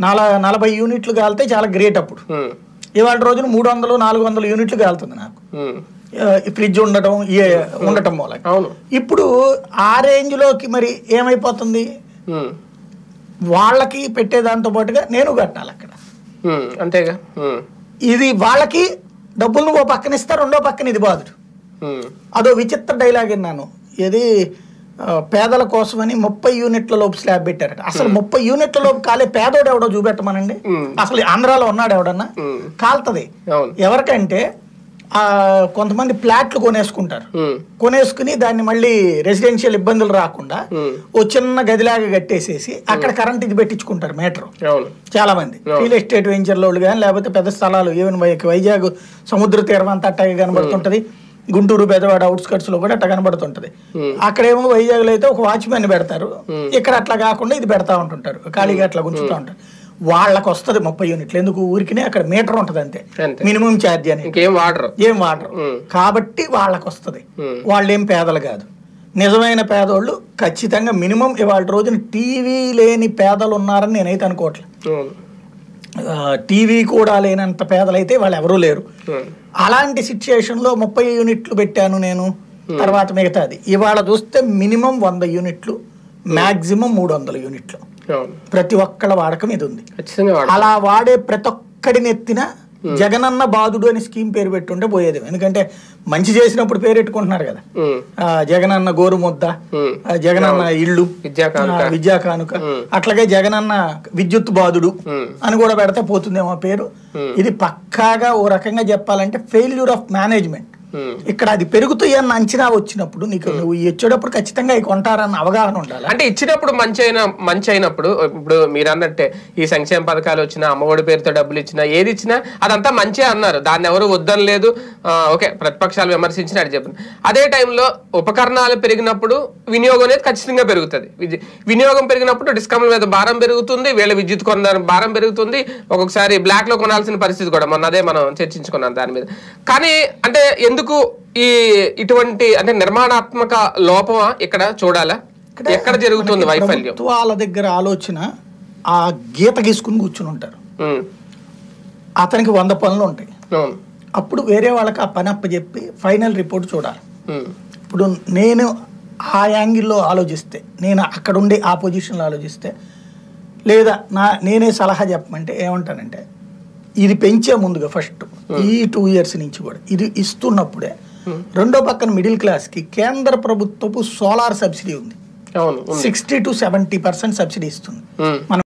నల నలభై యూనిట్లు కాలితే చాలా గ్రేట్ అప్పుడు ఉమ్, ఇవాళ రోజున మూడు వందలు నాలుగు వందల యూనిట్లు కాలుతుంది నాకు ఉమ్, ఆ, ఈ ఫ్రిడ్జ్ ఉండటం ఈ ఉండటం మూలంగా అవును ఇప్పుడు ఆ రేంజ్లోకి మరి ఏమైపోతుంది ఉమ్, వాళ్ళకి పెట్టేదాంతో పాటుగా నేను కట్టాలి అక్కడ ఉమ్, అంతేగా ఉమ్, ఇది వాళ్ళకి డబ్బులు నువ్వు ఓ పక్కన ఇస్తా రెండో పక్కన ఇది బాధుడు ఉమ్, అదో విచిత్ర డైలాగ్ విన్నాను ఇది ఆ, పేదల కోసమని ముప్పై యూనిట్ల లోపు స్లాబ్ పెట్టారట అసలు ముప్పై యూనిట్ల లోపు కాలే పేదోడు ఎవడో చూపెట్టమనండి Hmm. అసలు ఆంధ్రాలో ఉన్నాడు ఎవడన్నా Hmm. కాలుతుంది అవును ఎవరికంటే ఆ, కొంతమంది ప్లాట్లు కొనేసుకుంటారు ఉమ్, కొనేసుకుని దాన్ని మళ్ళీ రెసిడెన్షియల్ ఇబ్బందులు రాకుండా ఉమ్, ఓ చిన్న గదిలాగా కట్టేసేసి అక్కడ కరెంట్ ఇది పెట్టించుకుంటారు మీటర్ అవును చాలా మంది రియల్ ఎస్టేట్ వెంచర్ల వాళ్ళు కానీ లేకపోతే పెద్ద స్థలాలు ఈవెన్ వైజాగ్ సముద్ర తీరం అంతా అట్టాగే కనబడుతుంటది గుంటూరు పెదవాడ అవుట్స్కట్స్ లో కూడా అట్లా కనబడుతుంటది అక్కడేమో వైజాగ్ లో అయితే ఒక వాచ్మెన్ పెడతారు ఇక్కడ అట్లా కాకుండా ఇది పెడతా ఉంటుంటారు ఖాళీగా అట్లా ఉంచుతూ ఉంటారు వాళ్ళకి వస్తది ముప్పై యూనిట్లు ఎందుకు ఊరికినే అక్కడ మీటర్ ఉంటది అంతే అంతే. మినిమం ఛార్జ్ అని ఇంకేం వాడరు ఏం వాడరు ఉమ్. కాబట్టి వాళ్ళకి వస్తది ఉమ్. వాళ్ళు ఏం పేదలు కాదు నిజమైన పేదోళ్ళు ఖచ్చితంగా మినిమం ఇవాళ రోజున టీవీ లేని పేదలు ఉన్నారని నేనైతే అనుకోవట్లేదు అవును ఆ, టీవీ కూడా లేనంత పేదలైతే వాళ్ళు ఎవరూ లేరు ఉమ్, అలాంటి సిచ్యుయేషన్లో ముప్పై యూనిట్లు పెట్టాను నేను తర్వాత మిగతాది ఇవాళ చూస్తే మినిమం వంద యూనిట్లు మాక్సిమం మూడు వందల యూనిట్లు అవును ప్రతి ఒక్కళ్ళ వాడకం ఇది ఉంది ఖచ్చితంగా వాడరు అలా వాడే ప్రతి ఒక్కడిని ఎత్తిన జగనన్న బాధుడు అని స్కీమ్ పేరు పెట్టుంటే పోయేది ఎందుకంటే మంచి చేసినప్పుడు పేరు పెట్టుకుంటున్నారు కదా ఉమ్, ఆ, జగనన్న గోరు ముద్ద ఉమ్, ఆ, జగనన్న ఇళ్ళు విద్యా కానుక. ఆ, విద్యా కానుక అట్లాగే జగనన్న విద్యుత్ బాధుడు ఉమ్, అని కూడా పెడితే పోతుందేమో పేరు ఇది పక్కాగా ఓ రకంగా చెప్పాలంటే ఫెయిల్యూర్ ఆఫ్ మేనేజ్మెంట్ ఉమ్. ఇక్కడ అది పెరుగుతాయి అన్న అంచనా వచ్చినప్పుడు నీకు నువ్వు ఇచ్చేటప్పుడు ఖచ్చితంగా అవి కొంటారన్న అవగాహన ఉండాలి అంటే ఇచ్చినప్పుడు మంచి అయిన మంచి అయినప్పుడు ఇప్పుడు మీరు అన్నట్టే ఈ సంక్షేమ పథకాలు వచ్చినా అమ్మఒడి పేరుతో డబ్బులు ఇచ్చినా ఏది ఇచ్చినా అదంతా మంచి అన్నారు దాన్ని ఎవరు వద్దని లేదు ఆ, ఓకే ప్రతిపక్షాలు విమర్శించిన అది చెప్పిన అదే టైంలో ఉపకరణాలు పెరిగినప్పుడు వినియోగం అనేది ఖచ్చితంగా పెరుగుతుంది విద్య- వినియోగం పెరిగినప్పుడు డిస్కౌంట్ల మీద భారం పెరుగుతుంది వీళ్ళ విద్యుత్ కొన భారం పెరుగుతుంది ఒక్కొక్కసారి బ్లాక్ లో కొనాల్సిన పరిస్థితి కూడా మొన్న అదే మనం చర్చించుకున్నాం దాని మీద కానీ అంటే ఎందుకు ఈ ఇటువంటి అంటే నిర్మాణాత్మక లోపమా ఇక్కడ చూడాలా ఎక్కడ జరుగుతుంది మనకి వైఫల్యం ప్రభుత్వాల దగ్గర ఆలోచన ఆ గీత గీసుకుని కూర్చుని ఉంటారు ఉమ్, అతనికి వంద పనులు ఉంటాయి అవును అప్పుడు వేరే వాళ్ళకి ఆ పని అప్పచెప్పి ఫైనల్ రిపోర్ట్ చూడాలి ఉమ్, ఇప్పుడు నేను ఆ యాంగిల్లో ఆలోచిస్తే నేను అక్కడ ఉండి ఆ పొజిషన్లో ఆలోచిస్తే లేదా నా నేనే సలహా చెప్పమంటే ఏమంటానంటే ఇది పెంచే ముందుగా ఫస్ట్ ఈ టూ ఇయర్స్ నుంచి కూడా ఇది ఇస్తున్నప్పుడే రెండో పక్కన మిడిల్ క్లాస్కి కేంద్ర ప్రభుత్వపు సోలార్ సబ్సిడీ ఉంది అవును ఉంది. Sixty to seventy percent subsidy ఇస్తుంది ఉమ్, మనం